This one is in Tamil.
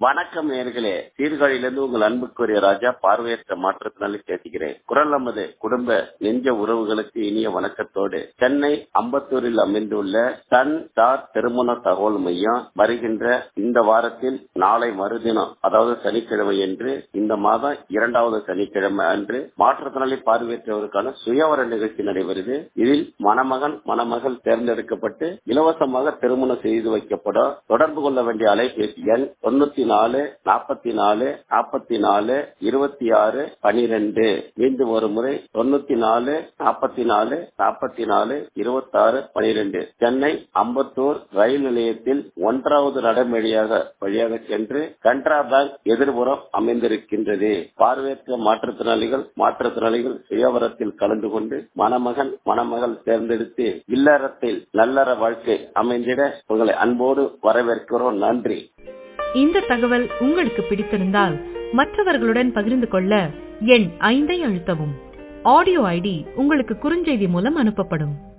வணக்கம் நேர்களே சீர்காழியிலிருந்து உங்கள் அன்புக்குரிய ராஜா பார்வையற்ற மாற்றத்தினாலே பேசுகிறேன் குரல் நமது குடும்ப நெஞ்ச உறவுகளுக்கு இனிய வணக்கத்தோடு சென்னை அம்பத்தூரில் அமைந்துள்ள சன் ஸ்டார் திருமண தகவல் மையம் வருகின்ற இந்த வாரத்தில் நாளை மறுதினம் அதாவது சனிக்கிழமை என்று இந்த மாதம் இரண்டாவது சனிக்கிழமை அன்று மாற்றுத்திறனாளி பார்வையற்றவருக்கான சுயவர நிகழ்ச்சி நடைபெறுது இதில் மணமகன் மணமகள் தேர்ந்தெடுக்கப்பட்டு இலவசமாக திருமணம் செய்து வைக்கப்படும் தொடர்பு கொள்ள வேண்டிய அலைபேசி எண் தொண்ணூத்தி நாலு நாற்பத்தி நாலு நாற்பத்தி நாலு இருபத்தி ஆறு பனிரெண்டு மீண்டும் ஒரு முறை தொண்ணூத்தி நாலு நாற்பத்தி நாலு நாற்பத்தி நாலு இருபத்தி ஆறு பனிரெண்டு சென்னை அம்பத்தூர் ரயில் நிலையத்தில் ஒன்றாவது நடைமொழியாக வழியாக சென்று கனரா பேங்க் எதிர்புறம் அமைந்திருக்கின்றது பார்வையற்ற மாற்றுத்திறனாளிகள் மாற்றுத்திறனாளிகள் சுயவரத்தில் கலந்து கொண்டு மணமகன் மணமகள் தேர்ந்தெடுத்து இல்லறத்தில் நல்லற வாழ்க்கை அமைந்திட உங்களை அன்போடு வரவேற்கிறோம் நன்றி இந்த தகவல் உங்களுக்கு பிடித்திருந்தால் மற்றவர்களுடன் பகிர்ந்து கொள்ள எண் ஐந்தை அழுத்தவும் ஆடியோ ஐடி உங்களுக்கு குறுஞ்செய்தி மூலம் அனுப்பப்படும்